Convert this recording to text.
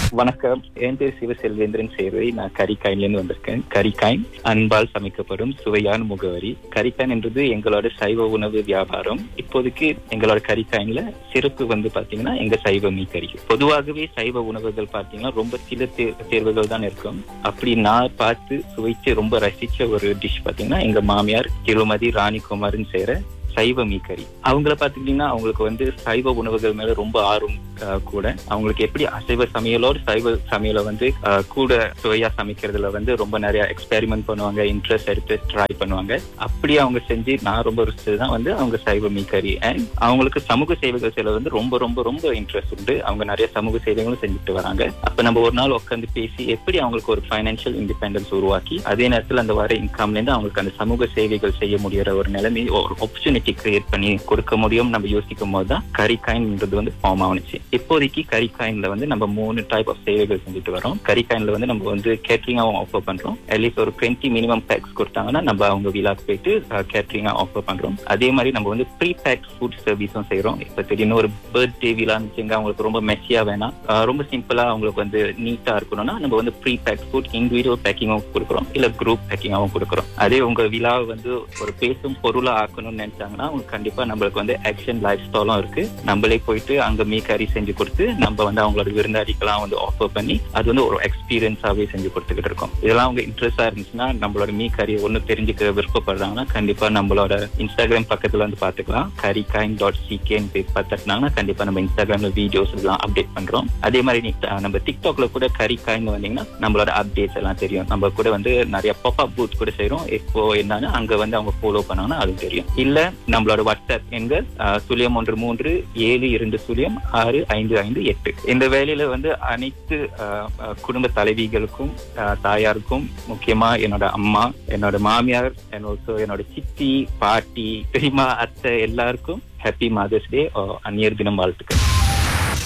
வணக்கம் என் பேர் சிவசெல்வேந்திரன் சேவை நான் கரிக்காயின்லேருந்து வந்திருக்கேன் கரிக்காயின் அன்பால் சமைக்கப்படும் சுவையான முகவரி கரிக்காயின் என்றது எங்களோட சைவ உணவு வியாபாரம் இப்போதைக்கு எங்களோட கரிக்காயின்ல சிறப்பு வந்து பாத்தீங்கன்னா எங்க சைவ மீ கறி பொதுவாகவே சைவ உணவுகள் பாத்தீங்கன்னா ரொம்ப சில தே- தேர்வுகள் தான் இருக்கும் அப்படி நான் பார்த்து சுவைச்சு ரொம்ப ரசிச்ச ஒரு டிஷ் பாத்தீங்கன்னா எங்க மாமியார் திருமதி ராணிகுமார்னு செய்யற சைவ மீக்கறி அவங்கள பாத்துக்கிட்டீங்கன்னா அவங்களுக்கு வந்து சைவ உணவுகள் மேல ரொம்ப ஆர்வம் அஹ், கூட அவங்களுக்கு எப்படி அசைவ சமையலோட சைவ சமையலை வந்து அஹ், கூட சுவையா சமைக்கிறதுல வந்து ரொம்ப நிறைய எக்ஸ்பெரிமெண்ட் பண்ணுவாங்க இன்ட்ரெஸ்ட் எடுத்து ட்ரை பண்ணுவாங்க அப்படி அவங்க செஞ்சு நான் ரொம்ப ருசிச்சது தான் வந்து அவங்க சைவ மீக்கறி அண்ட் அவங்களுக்கு சமூக சேவைகள் செய்யல வந்து ரொம்ப ரொம்ப ரொம்ப இன்ட்ரெஸ்ட் உண்டு அவங்க நிறைய சமூக சேவைகளும் செஞ்சுட்டு வராங்க அப்ப நம்ம ஒரு நாள் உட்காந்து பேசி எப்படி அவங்களுக்கு ஒரு ஃபைனான்சியல் இண்டிபெண்டன்ஸ் உருவாக்கி அதே நேரத்துல அந்த வர இன்கம்ல இருந்து அவங்களுக்கு அந்த சமூக சேவைகள் செய்ய முடியற ஒரு நிலைமை ஒரு ஆப்பர்ச்சுனிட்டி கிரியேட் பண்ணி கொடுக்க முடியும் நம்ம யோசிக்கும் போது தான் கரிகாயின்ன்றது வந்து ஃபார்ம் ஆனிச்சு இப்போதைக்கு கரிகாயின்ல வந்து நம்ம மூணு டைப் ஆஃப் சேவைகள் செஞ்சுட்டு வரோம் கரிகாயின்ல வந்து நம்ம வந்து கேட்டரிங்காவும் ஆஃபர் பண்றோம் அட்லீஸ்ட் ஒரு டுவெண்ட்டி மினிமம் பேக்ஸ் கொடுத்தாங்கன்னா நம்ம அவங்க விழாக்கு போயிட்டு கேட்டரிங்கா ஆஃபர் பண்றோம் அதே மாதிரி நம்ம வந்து ப்ரீ பேக் ஃபுட் சர்வீஸும் செய்யறோம் இப்ப திடீர்னு ஒரு பர்த்டே விழான்னு அவங்களுக்கு ரொம்ப மெஸ்ஸியா வேணாம் அஹ் ரொம்ப சிம்பிளா அவங்களுக்கு வந்து நீட்டா இருக்கணும்னா நம்ம வந்து ப்ரீ பேக் ஃபுட் இண்டிவிஜுவல் பேக்கிங்கும் கொடுக்குறோம் இல்ல குரூப் பேக்கிங்காவும் கொடுக்குறோம் அதே உங்க விழாவை வந்து ஒரு பேசும் பொருளா ஆக்கணும்னு நினைச்சாங்கன்னா அவங்க கண்டிப்பா நம்மளுக்கு வந்து ஆக்ஷன் லைஃப் ஸ்டைலும் இருக்கு நம்மளே போயிட்டு அங்க மீ கறி செஞ்சு கொடுத்து நம்ம வந்து அவங்களோட விருந்தாளிக்கெல்லாம் வந்து ஆஃபர் பண்ணி அது வந்து ஒரு எக்ஸ்பீரியன்ஸாவே செஞ்சு கொடுத்துக்கிட்டு இருக்கோம் இதெல்லாம் அவங்க இன்ட்ரெஸ்டா இருந்துச்சுன்னா நம்மளோட மீ கறி ஒண்ணு தெரிஞ்சுக்க விருப்பப்படுறாங்கன்னா கண்டிப்பா நம்மளோட இன்ஸ்டாகிராம் பக்கத்துல வந்து பாத்துக்கலாம் கரி கைன் டாட் சிகேன்னு பேர் பார்த்துட்டாங்கன்னா கண்டிப்பா நம்ம இன்ஸ்டாகிராம்ல வீடியோஸ் எல்லாம் அப்டேட் பண்றோம் அதே மாதிரி நீ- அஹ் நம்ம டிக்டாக்ல கூட கரி காயின் வந்தீங்கன்னா நம்மளோட அப்டேட்ஸ் எல்லாம் தெரியும் நம்ம கூட வந்து நிறைய பாப் பூத் கூட செய்றோம் இப்போ என்னன்னா அங்க வந்து அவங்க ஃபாலோ பண்ணாங்கன்னா அது தெரியும் இல்ல நம்மளோட வாட்ஸ்அப் எண்கள் அஹ், சுழியம் ஒன்று மூன்று ஏழு இரண்டு சுழியம் ஆறு ஐந்து ஐந்து எட்டு இந்த வேலையில வந்து அனைத்து அஹ், அஹ், குடும்ப தலைவிகளுக்கும் அஹ், தாயாருக்கும் முக்கியமா என்னோட அம்மா என்னோட மாமியார் என்னோட என்னோட சித்தி பாட்டி பெரியம்மா அத்தை எல்லாருக்கும் ஹாப்பி மதர்ஸ் டே அந்நியர் தினம் வாழ்த்துக்கள்